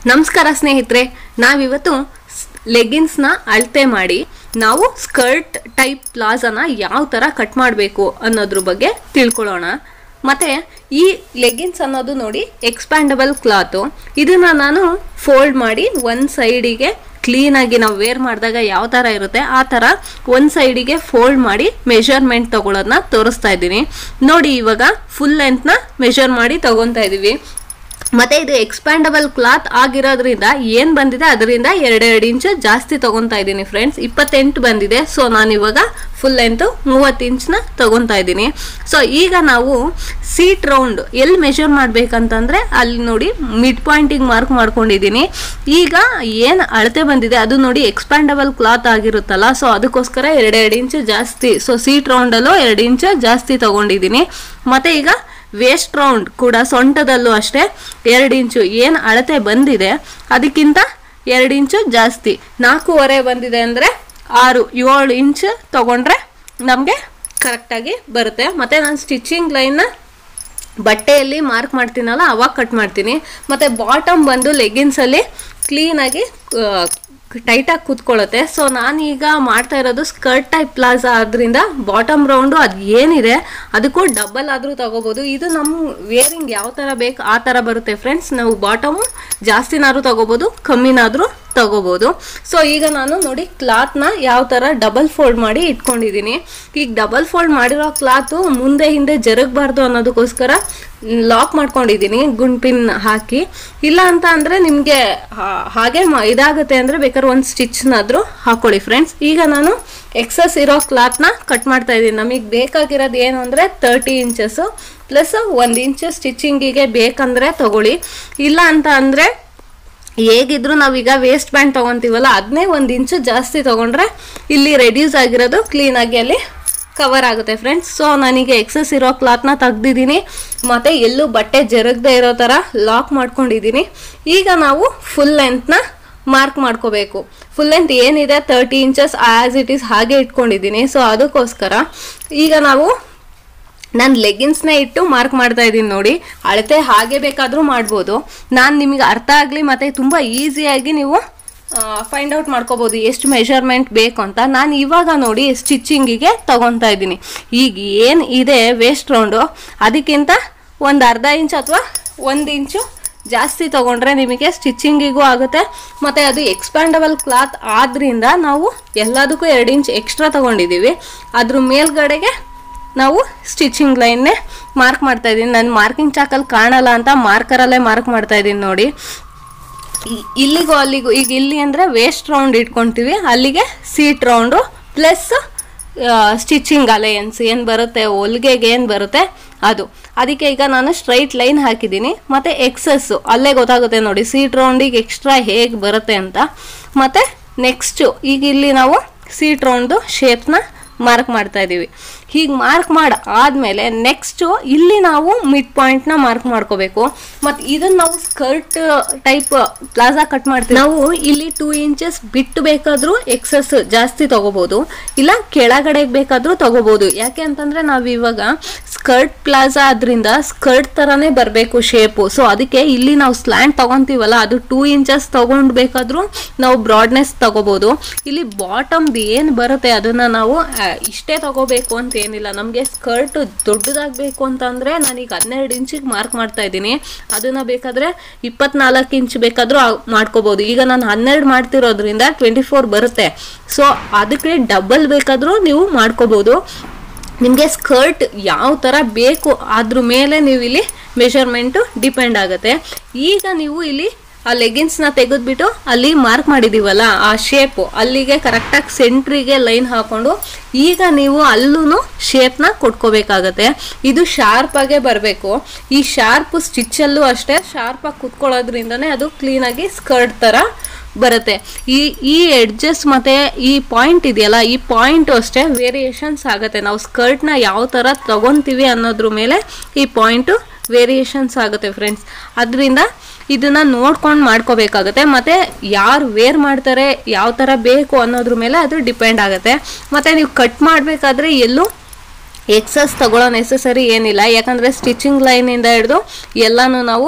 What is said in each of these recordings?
ನಮಸ್ಕಾರ ಸ್ನೇಹಿತರೆ ನಾವಿವತ್ತು ಲೆಗಿನ್ಸ್ನ ಅಳತೆ ಮಾಡಿ ನಾವು ಸ್ಕರ್ಟ್ ಟೈಪ್ ಪ್ಲಾಜಾನ ಯಾವ ಥರ ಕಟ್ ಮಾಡಬೇಕು ಅನ್ನೋದ್ರ ಬಗ್ಗೆ ತಿಳ್ಕೊಳ್ಳೋಣ ಮತ್ತು ಈ ಲೆಗಿನ್ಸ್ ಅನ್ನೋದು ನೋಡಿ ಎಕ್ಸ್ಪ್ಯಾಂಡಬಲ್ ಕ್ಲಾತು ಇದನ್ನು ನಾನು ಫೋಲ್ಡ್ ಮಾಡಿ ಒಂದು ಸೈಡಿಗೆ ಕ್ಲೀನಾಗಿ ನಾವು ವೇರ್ ಮಾಡಿದಾಗ ಯಾವ ಥರ ಇರುತ್ತೆ ಆ ಥರ ಒಂದು ಸೈಡಿಗೆ ಫೋಲ್ಡ್ ಮಾಡಿ ಮೆಷರ್ಮೆಂಟ್ ತಗೊಳ್ಳೋದನ್ನ ತೋರಿಸ್ತಾ ಇದ್ದೀನಿ ನೋಡಿ ಇವಾಗ ಫುಲ್ ಲೆಂತ್ನ ಮೆಷರ್ ಮಾಡಿ ತಗೊತಾ ಇದ್ದೀವಿ ಮತ್ತೆ ಇದು ಎಕ್ಸ್ಪ್ಯಾಂಡಬಲ್ ಕ್ಲಾತ್ ಆಗಿರೋದ್ರಿಂದ ಏನ್ ಬಂದಿದೆ ಅದರಿಂದ ಎರಡೆರಡು ಇಂಚು ಜಾಸ್ತಿ ತಗೊಂತಾ ಇದ್ದೀನಿ ಫ್ರೆಂಡ್ಸ್ ಇಪ್ಪತ್ತೆಂಟು ಬಂದಿದೆ ಸೊ ನಾನು ಇವಾಗ ಫುಲ್ ಲೆಂತ್ ಮೂವತ್ತು ಇಂಚ್ನ ತಗೊಂತಾ ಇದ್ದೀನಿ ಸೊ ಈಗ ನಾವು ಸೀಟ್ ರೌಂಡ್ ಎಲ್ಲಿ ಮೆಷರ್ ಮಾಡ್ಬೇಕಂತಂದ್ರೆ ಅಲ್ಲಿ ನೋಡಿ ಮಿಡ್ ಪಾಯಿಂಟಿಗೆ ಮಾರ್ಕ್ ಮಾಡ್ಕೊಂಡಿದ್ದೀನಿ ಈಗ ಏನು ಅಳತೆ ಬಂದಿದೆ ಅದು ನೋಡಿ ಎಕ್ಸ್ಪ್ಯಾಂಡಬಲ್ ಕ್ಲಾತ್ ಆಗಿರುತ್ತಲ್ಲ ಸೊ ಅದಕ್ಕೋಸ್ಕರ ಎರಡೆರಡು ಇಂಚು ಜಾಸ್ತಿ ಸೊ ಸೀಟ್ ರೌಂಡಲ್ಲೂ ಎರಡು ಇಂಚು ಜಾಸ್ತಿ ತಗೊಂಡಿದ್ದೀನಿ ಮತ್ತೆ ಈಗ ವೇಸ್ಟ್ ರೌಂಡ್ ಕೂಡ ಸೊಂಟದಲ್ಲೂ ಅಷ್ಟೇ ಎರಡು ಇಂಚು ಏನು ಅಳತೆ ಬಂದಿದೆ ಅದಕ್ಕಿಂತ ಎರಡು ಇಂಚು ಜಾಸ್ತಿ ನಾಲ್ಕೂವರೆ ಬಂದಿದೆ ಅಂದರೆ ಆರು ಏಳು ಇಂಚು ತಗೊಂಡ್ರೆ ನಮಗೆ ಕರೆಕ್ಟಾಗಿ ಬರುತ್ತೆ ಮತ್ತು ನಾನು ಸ್ಟಿಚಿಂಗ್ ಲೈನ್ನ ಬಟ್ಟೆಯಲ್ಲಿ ಮಾರ್ಕ್ ಮಾಡ್ತೀನಲ್ಲ ಅವಾಗ ಕಟ್ ಮಾಡ್ತೀನಿ ಮತ್ತು ಬಾಟಮ್ ಬಂದು ಲೆಗಿನ್ಸಲ್ಲಿ ಕ್ಲೀನಾಗಿ ಟೈಟಾಗಿ ಕೂತ್ಕೊಳ್ಳುತ್ತೆ ಸೊ ನಾನೀಗ ಮಾಡ್ತಾ ಇರೋದು ಸ್ಕರ್ಟ್ ಟೈಪ್ ಪ್ಲಾಜಾ ಆದ್ರಿಂದ ಬಾಟಮ್ ರೌಂಡು ಅದು ಏನಿದೆ ಅದಕ್ಕೂ ಡಬಲ್ ಆದರೂ ತಗೋಬೋದು ಇದು ನಮ್ಮ ವೇರಿಂಗ್ ಯಾವ ಥರ ಬೇಕು ಆ ಥರ ಬರುತ್ತೆ ಫ್ರೆಂಡ್ಸ್ ನಾವು ಬಾಟಮು ಜಾಸ್ತಿನಾದ್ರೂ ತಗೋಬೋದು ಕಮ್ಮಿನಾದರೂ ತಗೋಬೋದು ಸೊ ಈಗ ನಾನು ನೋಡಿ ಕ್ಲಾತ್ನ ಯಾವ ಥರ ಡಬಲ್ ಫೋಲ್ಡ್ ಮಾಡಿ ಇಟ್ಕೊಂಡಿದ್ದೀನಿ ಈಗ ಡಬಲ್ ಫೋಲ್ಡ್ ಮಾಡಿರೋ ಕ್ಲಾತು ಮುಂದೆ ಹಿಂದೆ ಜರುಗಬಾರ್ದು ಅನ್ನೋದಕ್ಕೋಸ್ಕರ ಲಾಕ್ ಮಾಡ್ಕೊಂಡಿದ್ದೀನಿ ಗುಂಪಿನ್ ಹಾಕಿ ಇಲ್ಲ ಅಂತ ಅಂದರೆ ನಿಮಗೆ ಹಾಗೆ ಮ- ಇದಾಗುತ್ತೆ ಅಂದರೆ ಬೇಕಾದ್ರೆ ಒಂದು ಸ್ಟಿಚ್ನಾದರೂ ಹಾಕೊಳ್ಳಿ ಫ್ರೆಂಡ್ಸ್ ಈಗ ನಾನು ಎಕ್ಸಸ್ ಇರೋ ಕ್ಲಾತ್ನ ಕಟ್ ಮಾಡ್ತಾ ಇದ್ದೀನಿ ನಮಗೆ ಬೇಕಾಗಿರೋದು ಏನು ಅಂದರೆ ತರ್ಟಿ ಇಂಚಸ್ಸು ಪ್ಲಸ್ ಒಂದು ಇಂಚು ಸ್ಟಿಚಿಂಗಿಗೆ ಬೇಕಂದರೆ ತಗೊಳ್ಳಿ ಇಲ್ಲ ಅಂತ ಅಂದರೆ ಹೇಗಿದ್ರು ನಾವೀಗ ವೇಸ್ಟ್ ಬ್ಯಾಂಡ್ ತೊಗೊತೀವಲ್ಲ ಅದನ್ನೇ ಒಂದು ಇಂಚು ಜಾಸ್ತಿ ತೊಗೊಂಡ್ರೆ ಇಲ್ಲಿ ರೆಡ್ಯೂಸ್ ಆಗಿರೋದು ಕ್ಲೀನಾಗಿ ಅಲ್ಲಿ ಕವರ್ ಆಗುತ್ತೆ ಫ್ರೆಂಡ್ಸ್ ಸೊ ನನಗೆ ಎಕ್ಸಸ್ ಇರೋ ಕ್ಲಾತ್ನ ತೆಗ್ದಿದ್ದೀನಿ ಮತ್ತು ಎಲ್ಲೂ ಬಟ್ಟೆ ಜರುಗದೆ ಇರೋ ಥರ ಲಾಕ್ ಮಾಡ್ಕೊಂಡಿದ್ದೀನಿ ಈಗ ನಾವು ಫುಲ್ ಲೆಂತ್ನ ಮಾರ್ಕ್ ಮಾಡ್ಕೋಬೇಕು ಫುಲ್ ಲೆಂತ್ ಏನಿದೆ thirty inches as it is ಹಾಗೆ ಇಟ್ಕೊಂಡಿದ್ದೀನಿ ಸೊ ಅದಕ್ಕೋಸ್ಕರ ಈಗ ನಾವು ನಾನು ಲೆಗಿನ್ಸ್ನೇ ಇಟ್ಟು ಮಾರ್ಕ್ ಮಾಡ್ತಾ ಇದ್ದೀನಿ ನೋಡಿ ಅಳತೆ ಹಾಗೆ ಬೇಕಾದರೂ ಮಾಡ್ಬೋದು ನಾನು ನಿಮಗೆ ಅರ್ಥ ಆಗಲಿ ಮತ್ತು ತುಂಬ ಈಸಿಯಾಗಿ ನೀವು ಫೈಂಡ್ ಔಟ್ ಮಾಡ್ಕೋಬೋದು ಎಷ್ಟು ಮೆಷರ್ಮೆಂಟ್ ಬೇಕು ಅಂತ ನಾನು ಇವಾಗ ನೋಡಿ ಸ್ಟಿಚಿಂಗಿಗೆ ತಗೊತಾ ಇದ್ದೀನಿ ಈಗ ಏನು ಇದೆ ವೇಸ್ಟ್ ರೌಂಡು ಅದಕ್ಕಿಂತ ಒಂದು ಅರ್ಧ ಇಂಚ್ ಅಥವಾ ಒಂದು ಇಂಚು ಜಾಸ್ತಿ ತಗೊಂಡ್ರೆ ನಿಮಗೆ ಸ್ಟಿಚಿಂಗಿಗೂ ಆಗುತ್ತೆ ಮತ್ತು ಅದು ಎಕ್ಸ್ಪ್ಯಾಂಡಬಲ್ ಕ್ಲಾತ್ ಆದ್ರಿಂದ ನಾವು ಎಲ್ಲದಕ್ಕೂ ಎರಡು ಇಂಚ್ ಎಕ್ಸ್ಟ್ರಾ ತಗೊಂಡಿದ್ದೀವಿ ಅದ್ರ ಮೇಲ್ಗಡೆಗೆ ನಾವು ಸ್ಟಿಚಿಂಗ್ ಲೈನ್ನೇ ಮಾರ್ಕ್ ಮಾಡ್ತಾ ಇದ್ದೀನಿ ನಾನು ಮಾರ್ಕಿಂಗ್ ಚಾಕಲ್ಲಿ ಕಾಣಲ್ಲ ಅಂತ ಮಾರ್ಕರಲ್ಲೇ ಮಾರ್ಕ್ ಮಾಡ್ತಾ ಇದ್ದೀನಿ ನೋಡಿ ಇ- ಇಲ್ಲಿಗೂ ಅಲ್ಲಿಗೂ ಈಗ ಇಲ್ಲಿ ಅಂದರೆ ವೇಸ್ಟ್ ರೌಂಡ್ ಇಟ್ಕೊತೀವಿ ಅಲ್ಲಿಗೆ seat round plus stitching allowance ಏನು ಬರುತ್ತೆ ಹೊಲ್ಗೆಗೆ ಏನು ಬರುತ್ತೆ ಅದು ಅದಕ್ಕೆ ಈಗ ನಾನು ಸ್ಟ್ರೈಟ್ ಲೈನ್ ಹಾಕಿದ್ದೀನಿ ಮತ್ತು ಎಕ್ಸಸ್ಸು ಅಲ್ಲೇ ಗೊತ್ತಾಗುತ್ತೆ ನೋಡಿ ಸೀಟ್ ರೌಂಡಿಗೆ ಎಕ್ಸ್ಟ್ರಾ ಹೇಗೆ ಬರುತ್ತೆ ಅಂತ ಮತ್ತು ನೆಕ್ಸ್ಟು ಈಗ ಇಲ್ಲಿ ನಾವು ಸೀಟ್ ರೌಂಡು ಶೇಪ್ನ ಮಾರ್ಕ್ ಮಾಡ್ತಾ ಇದ್ದೀವಿ ಹೀಗೆ ಮಾರ್ಕ್ ಮಾಡಿ ಆದಮೇಲೆ ನೆಕ್ಸ್ಟು ಇಲ್ಲಿ ನಾವು ಮಿಡ್ ಪಾಯಿಂಟ್ನ ಮಾರ್ಕ್ ಮಾಡ್ಕೋಬೇಕು ಮತ್ತು ಇದನ್ನು ನಾವು ಸ್ಕರ್ಟ್ ಟೈಪ್ ಪ್ಲಾಜಾ ಕಟ್ ಮಾಡ್ತೀವಿ ನಾವು ಇಲ್ಲಿ ಟೂ ಇಂಚಸ್ ಬಿಟ್ಟು ಬೇಕಾದರೂ ಎಕ್ಸಸ್ ಜಾಸ್ತಿ ತಗೋಬೋದು ಇಲ್ಲ ಕೆಳಗಡೆಗೆ ಬೇಕಾದರೂ ತಗೋಬೋದು ಯಾಕೆ ಅಂತಂದರೆ ನಾವು ಇವಾಗ ಸ್ಕರ್ಟ್ ಪ್ಲಾಜಾ ಆದ್ರಿಂದ ಸ್ಕರ್ಟ್ ಥರನೇ ಬರಬೇಕು ಶೇಪು ಸೊ ಅದಕ್ಕೆ ಇಲ್ಲಿ ನಾವು ಸ್ಲ್ಯಾಂಡ್ ತಗೊಂತೀವಲ್ಲ ಅದು ಟೂ ಇಂಚಸ್ ತಗೊಂಡು ಬೇಕಾದರೂ ನಾವು ಬ್ರಾಡ್ನೆಸ್ ತಗೋಬೋದು ಇಲ್ಲಿ ಬಾಟಮ್ದು ಏನು ಬರುತ್ತೆ ಅದನ್ನು ನಾವು ಆ, ಇಷ್ಟೇ ತಗೋಬೇಕು ಅಂತ ಏನಿಲ್ಲ ನಮಗೆ ಸ್ಕರ್ಟ್ ದೊಡ್ಡದಾಗಬೇಕು ಅಂತಂದರೆ ನಾನೀಗ ಹನ್ನೆರಡು ಇಂಚಿಗೆ ಮಾರ್ಕ್ ಮಾಡ್ತಾ ಇದ್ದೀನಿ ಅದನ್ನು ಬೇಕಾದರೆ ಇಪ್ಪತ್ನಾಲ್ಕು ಇಂಚ್ ಬೇಕಾದರೂ ಮಾಡ್ಕೋಬೋದು ಈಗ ನಾನು ಹನ್ನೆರಡು ಮಾಡ್ತಿರೋದ್ರಿಂದ ಟ್ವೆಂಟಿ ಫೋರ್ ಬರುತ್ತೆ ಸೊ ಅದಕ್ಕೆ ಡಬಲ್ ಬೇಕಾದರೂ ನೀವು ಮಾಡ್ಕೋಬೋದು ನಿಮಗೆ ಸ್ಕರ್ಟ್ ಯಾವ ಥರ ಬೇಕು ಅದ್ರ ಮೇಲೆ ನೀವು ಇಲ್ಲಿ ಮೆಷರ್ಮೆಂಟು ಡಿಪೆಂಡ್ ಆಗುತ್ತೆ ಈಗ ನೀವು ಇಲ್ಲಿ ಆ ಲೆಗಿನ್ಸ್ನ ತೆಗೆದ್ಬಿಟ್ಟು ಅಲ್ಲಿ ಮಾರ್ಕ್ ಮಾಡಿದ್ದೀವಲ್ಲ ಆ ಶೇಪು ಅಲ್ಲಿಗೆ ಕರೆಕ್ಟಾಗಿ ಸೆಂಟ್ರಿಗೆ ಲೈನ್ ಹಾಕೊಂಡು ಈಗ ನೀವು ಅಲ್ಲೂ ಶೇಪ್ನ ಕೊಟ್ಕೋಬೇಕಾಗತ್ತೆ ಇದು ಶಾರ್ಪಾಗೇ ಬರಬೇಕು ಈ ಶಾರ್ಪ್ ಸ್ಟಿಚ್ಚಲ್ಲೂ ಅಷ್ಟೇ ಶಾರ್ಪಾಗಿ ಕುತ್ಕೊಳ್ಳೋದ್ರಿಂದನೇ ಅದು ಕ್ಲೀನಾಗಿ ಸ್ಕರ್ಟ್ ಥರ ಬರುತ್ತೆ ಈ ಈ ಎಡ್ಜಸ್ ಮತ್ತು ಈ ಪಾಯಿಂಟ್ ಇದೆಯಲ್ಲ ಈ ಪಾಯಿಂಟು ಅಷ್ಟೇ ವೇರಿಯೇಷನ್ಸ್ ಆಗುತ್ತೆ ನಾವು ಸ್ಕರ್ಟ್ನ ಯಾವ ಥರ ತಗೊತೀವಿ ಅನ್ನೋದ್ರ ಮೇಲೆ ಈ ಪಾಯಿಂಟು ವೇರಿಯೇಷನ್ಸ್ ಆಗುತ್ತೆ ಫ್ರೆಂಡ್ಸ್ ಅದರಿಂದ ಇದನ್ನ ನೋಡ್ಕೊಂಡು ಮಾಡ್ಕೋಬೇಕಾಗುತ್ತೆ ಮತ್ತು ಯಾರು ವೇರ್ ಮಾಡ್ತಾರೆ ಯಾವ ಥರ ಬೇಕು ಅನ್ನೋದ್ರ ಮೇಲೆ ಅದು ಡಿಪೆಂಡ್ ಆಗುತ್ತೆ ಮತ್ತು ನೀವು ಕಟ್ ಮಾಡಬೇಕಾದ್ರೆ ಎಲ್ಲೂ ಎಕ್ಸಸ್ ತಗೊಳ್ಳೋ ನೆಸಸರಿ ಏನಿಲ್ಲ ಯಾಕಂದರೆ ಸ್ಟಿಚಿಂಗ್ ಲೈನಿಂದ ಹಿಡಿದು ಎಲ್ಲನೂ ನಾವು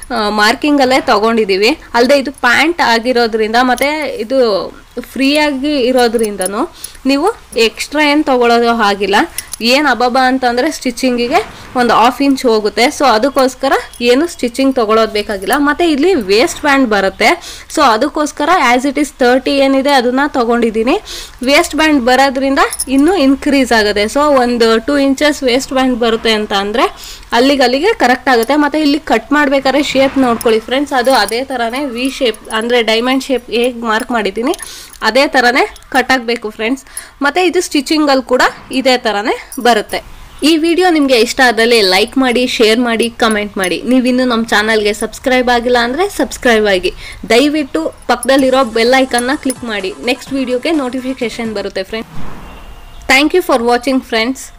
ಮಾರ್ಕಿಂಗಲ್ಲೇ ತಗೊಂಡಿದ್ದೀವಿ ಅಲ್ಲದೆ ಇದು ಪ್ಯಾಂಟ್ ಆಗಿರೋದ್ರಿಂದ ಮತ್ತು ಇದು ಫ್ರೀಯಾಗಿ ಇರೋದ್ರಿಂದನೂ ನೀವು ಎಕ್ಸ್ಟ್ರಾ ಏನು ತಗೊಳ್ಳೋದು ಆಗಿಲ್ಲ ಏನು ಅಬಬ ಅಂತಂದರೆ ಸ್ಟಿಚಿಂಗಿಗೆ ಒಂದು ಹಾಫ್ ಇಂಚ್ ಹೋಗುತ್ತೆ ಸೊ ಅದಕ್ಕೋಸ್ಕರ ಏನು ಸ್ಟಿಚಿಂಗ್ ತೊಗೊಳೋದು ಬೇಕಾಗಿಲ್ಲ ಮತ್ತು ಇಲ್ಲಿ ವೇಸ್ಟ್ ಬ್ಯಾಂಡ್ ಬರುತ್ತೆ ಸೊ ಅದಕ್ಕೋಸ್ಕರ ಆ್ಯಸ್ ಇಟ್ ಈಸ್ ತರ್ಟಿ ಏನಿದೆ ಅದನ್ನು ತೊಗೊಂಡಿದ್ದೀನಿ ವೇಸ್ಟ್ ಬ್ಯಾಂಡ್ ಬರೋದ್ರಿಂದ ಇನ್ನೂ ಇನ್ಕ್ರೀಸ್ ಆಗುತ್ತೆ ಸೊ ಒಂದು ಟೂ ಇಂಚಸ್ ವೇಸ್ಟ್ ಬ್ಯಾಂಡ್ ಬರುತ್ತೆ ಅಂತ ಅಂದರೆ ಅಲ್ಲಿಗೆ ಅಲ್ಲಿಗೆ ಕರೆಕ್ಟ್ ಆಗುತ್ತೆ ಮತ್ತು ಇಲ್ಲಿ ಕಟ್ ಮಾಡಬೇಕಾದ್ರೆ ಶೇಪ್ ನೋಡ್ಕೊಳ್ಳಿ ಫ್ರೆಂಡ್ಸ್ ಅದು ಅದೇ ಥರನೇ ವಿ ಶೇಪ್ ಅಂದರೆ ಡೈಮಂಡ್ ಶೇಪ್ ಹೇಗೆ ಮಾರ್ಕ್ ಮಾಡಿದ್ದೀನಿ ಅದೇ ಥರನೇ ಕಟ್ ಆಗಬೇಕು ಫ್ರೆಂಡ್ಸ್ ಮತ್ತು ಇದು ಸ್ಟಿಚಿಂಗಲ್ಲಿ ಕೂಡ ಇದೇ ಥರನೇ ಬರುತ್ತೆ ಈ ವಿಡಿಯೋ ನಿಮಗೆ ಇಷ್ಟ ಆದಲ್ಲಿ ಲೈಕ್ ಮಾಡಿ ಶೇರ್ ಮಾಡಿ ಕಮೆಂಟ್ ಮಾಡಿ ನೀವಿನ್ನೂ ನಮ್ಮ ಚಾನಲ್ಗೆ ಸಬ್ಸ್ಕ್ರೈಬ್ ಆಗಿಲ್ಲ ಅಂದರೆ ಸಬ್ಸ್ಕ್ರೈಬ್ ಆಗಿ ದಯವಿಟ್ಟು ಪಕ್ಕದಲ್ಲಿರೋ ಬೆಲ್ ಐಕನ್ನ ಕ್ಲಿಕ್ ಮಾಡಿ ನೆಕ್ಸ್ಟ್ ವಿಡಿಯೋಗೆ ನೋಟಿಫಿಕೇಶನ್ ಬರುತ್ತೆ friends thank you for watching friends